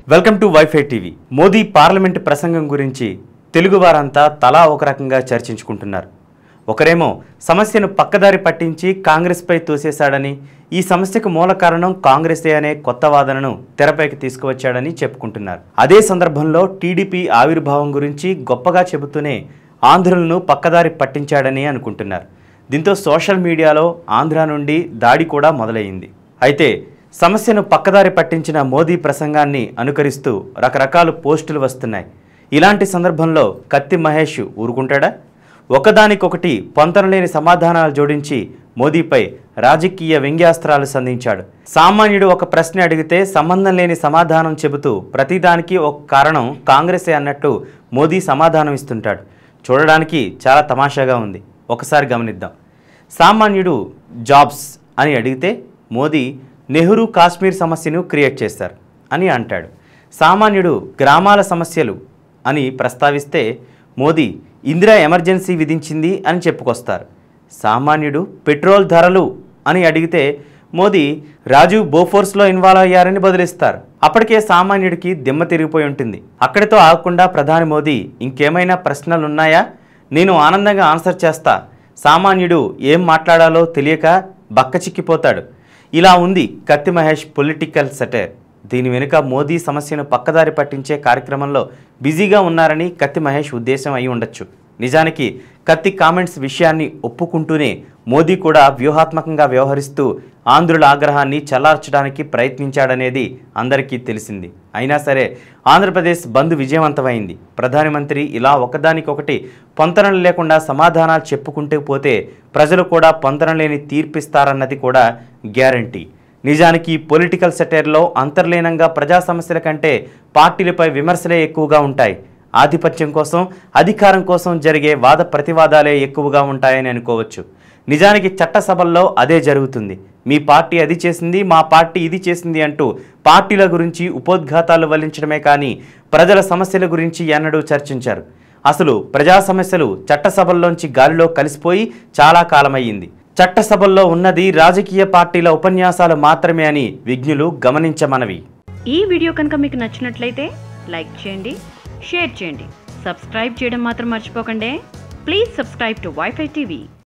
welcome to WiFi TV Modi parliament ప్రసంగం గురించి తెలుగు వారంతా తలా ఒక రకంగా చర్చించుకుంటున్నారు ఒకరేమో సమస్యను పక్కదారి పట్టించి కాంగ్రెస్పై తోసేశాడని ఈ సమస్యకు మూల కారణం కాంగ్రెసే అనే కొత్త వాదనను తెరపైకి తీసుకువచ్చాడని చెప్పుకుంటున్నారు అదే సందర్భంలో టీడీపీ ఆవిర్భావం గురించి గొప్పగా చెబుతూనే ఆంధ్రులను పక్కదారి పట్టించాడని అనుకుంటున్నారు దీంతో సోషల్ మీడియాలో ఆంధ్ర నుండి దాడి కూడా మొదలైంది అయితే సమస్యను పక్కదారి పట్టించిన మోదీ ప్రసంగాన్ని అనుకరిస్తూ రకరకాల పోస్టులు వస్తున్నాయి ఇలాంటి సందర్భంలో కత్తి మహేష్ ఊరుకుంటాడా ఒకదానికొకటి పొంతనలేని సమాధానాలు జోడించి మోదీపై రాజకీయ వ్యంగ్యాస్త్రాలు సంధించాడు సామాన్యుడు ఒక ప్రశ్న అడిగితే సంబంధం లేని సమాధానం చెబుతూ ప్రతిదానికి ఒక కారణం కాంగ్రెసే అన్నట్టు మోదీ సమాధానం ఇస్తుంటాడు చూడడానికి చాలా తమాషాగా ఉంది ఒకసారి గమనిద్దాం సామాన్యుడు జాబ్స్ అని అడిగితే మోదీ నెహ్రూ కాశ్మీర్ సమస్యను క్రియేట్ చేశారు అని అంటాడు సామాన్యుడు గ్రామాల సమస్యలు అని ప్రస్తావిస్తే మోదీ ఇందిరా ఎమర్జెన్సీ విధించింది అని చెప్పుకొస్తారు సామాన్యుడు పెట్రోల్ ధరలు అని అడిగితే మోదీ రాజీవ్ బోఫోర్స్లో ఇన్వాల్వ్ అయ్యారని బదిలిస్తారు అప్పటికే సామాన్యుడికి దిమ్మ తిరిగిపోయి ఉంటుంది అక్కడితో ఆగకుండా ప్రధాని మోదీ ఇంకేమైనా ప్రశ్నలున్నాయా నేను ఆనందంగా ఆన్సర్ చేస్తా సామాన్యుడు ఏం మాట్లాడాలో తెలియక బక్కచిక్కిపోతాడు ఇలా ఉంది కత్తి మహేష్ పొలిటికల్ సెటైర్ దీని వెనుక మోదీ సమస్యను పక్కదారి పట్టించే కార్యక్రమంలో బిజీగా ఉన్నారని కత్తి మహేష్ ఉద్దేశం అయి ఉండొచ్చు నిజానికి కత్తి కామెంట్స్ విషయాన్ని ఒప్పుకుంటూనే మోదీ కూడా వ్యూహాత్మకంగా వ్యవహరిస్తూ ఆంధ్రుల ఆగ్రహాన్ని చల్లార్చడానికి ప్రయత్నించాడనేది అందరికీ తెలిసింది అయినా సరే ఆంధ్రప్రదేశ్ బంద్ విజయవంతమైంది ప్రధానమంత్రి ఇలా ఒకదానికొకటి పొంతనలు లేకుండా సమాధానాలు చెప్పుకుంటూ పోతే ప్రజలు కూడా పొంతన లేని తీర్పిస్తారన్నది కూడా గ్యారంటీ నిజానికి పొలిటికల్ సెటైర్లో అంతర్లీనంగా ప్రజా సమస్యల కంటే పార్టీలపై విమర్శలే ఎక్కువగా ఉంటాయి ఆధిపత్యం కోసం అధికారం కోసం జరిగే వాద ప్రతివాదాలే ఎక్కువగా ఉంటాయని అనుకోవచ్చు నిజానికి చట్టసభల్లో అదే జరుగుతుంది మీ పార్టీ అది చేసింది మా పార్టీ ఇది చేసింది అంటూ పార్టీల గురించి ఉపోద్ఘాతాలు వల్లించడమే కానీ ప్రజల సమస్యల గురించి ఎన్నడూ చర్చించారు అసలు ప్రజా సమస్యలు చట్టసభల్లోంచి గాలిలో కలిసిపోయి చాలా కాలమయ్యింది చట్టసభల్లో ఉన్నది రాజకీయ పార్టీల ఉపన్యాసాలు మాత్రమే అని విజ్ఞులు గమనించమనవి ఈ వీడియో కనుక మీకు నచ్చినట్లయితే లైక్ చేయండి షేర్ చేయండి సబ్స్క్రైబ్ చేయడం మాత్రం మర్చిపోకండి please subscribe to WiFi TV